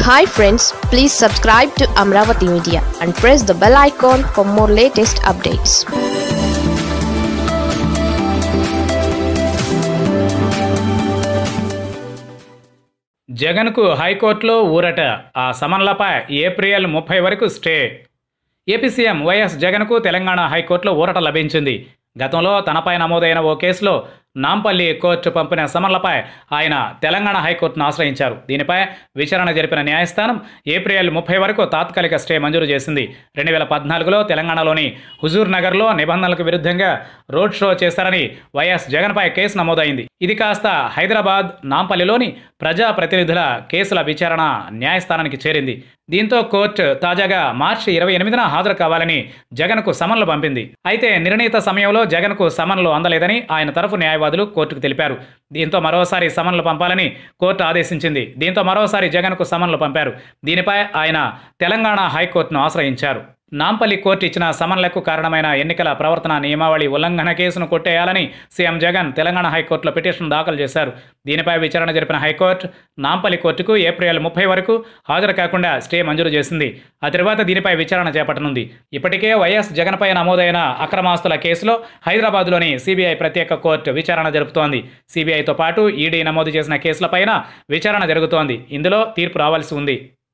hi friends please subscribe to Amaravati media and press the bell icon for more latest updates జగన్కు హైకోర్టులో ఊరట ఆ సమన్లపై April ముప్పై వరకు స్టే ఏపీ సీఎం వైఎస్ జగన్కు తెలంగాణ హైకోర్టులో ఊరట లభించింది గతంలో తనపై నమోదైన ఓ కేసులో నాంపల్లి కోర్టు పంపిన సమన్లపై ఆయన తెలంగాణ హైకోర్టును ఆశ్రయించారు దీనిపై విచారణ జరిపిన న్యాయస్థానం ఏప్రిల్ ముప్పై వరకు తాత్కాలిక స్టే మంజూరు చేసింది రెండు వేల పద్నాలుగులో తెలంగాణలోని హుజూర్ నగర్లో నిబంధనలకు విరుద్ధంగా రోడ్ షో చేశారని వైఎస్ జగన్పై కేసు నమోదైంది ఇది కాస్త హైదరాబాద్ నాంపల్లిలోని ప్రజా ప్రతినిధుల కేసుల విచారణ న్యాయస్థానానికి చేరింది దీంతో కోర్టు తాజాగా మార్చి ఇరవై ఎనిమిదిన హాజరు కావాలని జగన్కు సమన్లు పంపింది అయితే నిర్ణీత సమయంలో జగన్కు సమన్లు అందలేదని ఆయన తరఫు న్యాయవాదులు కోర్టుకు తెలిపారు దీంతో మరోసారి సమన్లు పంపాలని కోర్టు ఆదేశించింది దీంతో మరోసారి జగన్కు సమన్లు పంపారు దీనిపై ఆయన తెలంగాణ హైకోర్టును ఆశ్రయించారు నాంపల్లి కోర్టు ఇచ్చిన సమన్లకు కారణమైన ఎన్నికల ప్రవర్తన నియమావళి ఉల్లంఘన కేసును కొట్టేయాలని సీఎం జగన్ తెలంగాణ హైకోర్టులో పిటిషన్ దాఖలు చేశారు దీనిపై విచారణ జరిపిన హైకోర్టు నాంపల్లి కోర్టుకు ఏప్రిల్ ముప్పై వరకు హాజరు కాకుండా స్టే మంజూరు చేసింది ఆ తర్వాత దీనిపై విచారణ చేపట్టనుంది ఇప్పటికే వైఎస్ జగన్పై నమోదైన అక్రమాస్తుల కేసులో హైదరాబాద్లోని సిబిఐ ప్రత్యేక కోర్టు విచారణ జరుపుతోంది సిబిఐతో పాటు ఈడీ నమోదు చేసిన కేసులపైన విచారణ జరుగుతోంది ఇందులో తీర్పు రావాల్సి ఉంది